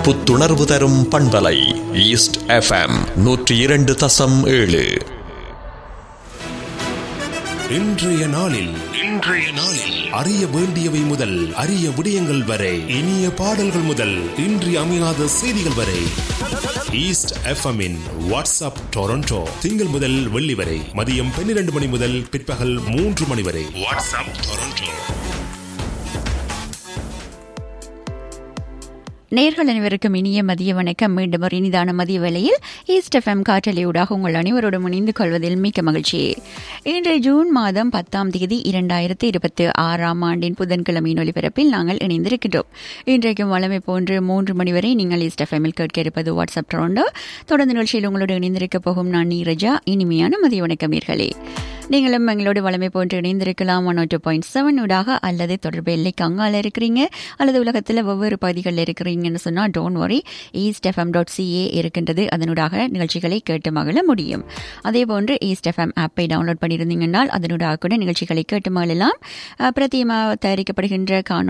புத்துணர்வு தரும் பண்பலை ஈஸ்ட் எஃப்எம் நூற்றி இரண்டு தசம் ஏழு இன்றைய நாளில் இன்றைய நாளில் அறிய வேண்டியவை முதல் அரிய விடயங்கள் வரை இனிய பாடல்கள் முதல் இன்றி அமையாத செய்திகள் வரை ஈஸ்ட் எஃப்எம்மின் வாட்ஸ்அப் டொரண்டோ திங்கள் முதல் வெள்ளி வரை மதியம் பன்னிரண்டு மணி முதல் பிற்பகல் மூன்று மணி வரை வாட்ஸ்அப் டொரண்டோ நேர்கள் அனைவருக்கும் இனிய மதிய வணக்கம் மீண்டும் ஒரு இனிதான மதிய வேளையில் ஈஸ்ட் எஃப்எம் காற்றலையூடாக உங்கள் அனைவரோடும் இணைந்து கொள்வதில் மிக்க மகிழ்ச்சி இன்று ஜூன் மாதம் பத்தாம் தேதி இரண்டாயிரத்தி இருபத்தி ஆறாம் ஆண்டின் புதன்கிழமையின் ஒலிபரப்பில் நாங்கள் இணைந்திருக்கின்றோம் இன்றைக்கும் வளமை போன்று மூன்று மணி வரை நீங்கள் ஈஸ்ட் எஃப்எம்மில் கேட்க இருப்பது வாட்ஸ்அப் டொரண்டோ தொடர்ந்து நிகழ்ச்சியில் உங்களோடு இணைந்திருக்க போகும் நான் நீரஜா இனிமையான மதிய வணக்கம் நேர்களே நீங்களும் எங்களோடு வளமை போன்று இணைந்திருக்கலாம் ஒன் டூ பாயிண்ட் செவன் ஊடாக அல்லது தொடர்பு எல்லைக்கு அங்கால இருக்கிறீங்க அல்லது உலகத்தில் ஒவ்வொரு பகுதிகளில் இருக்கிறீங்கன்னு சொன்னால் don't worry east FM dot CA இருக்கின்றது அதனூடாக நிகழ்ச்சிகளை கேட்டு மகிழ முடியும் அதே போன்று ஈஸ்ட் எஃப்எம் ஆப்பை டவுன்லோட் பண்ணியிருந்தீங்கன்னால் அதனூடாக கூட நிகழ்ச்சிகளை கேட்டு மகிழலாம் பிரத்தியமாக தயாரிக்கப்படுகின்ற காணொலி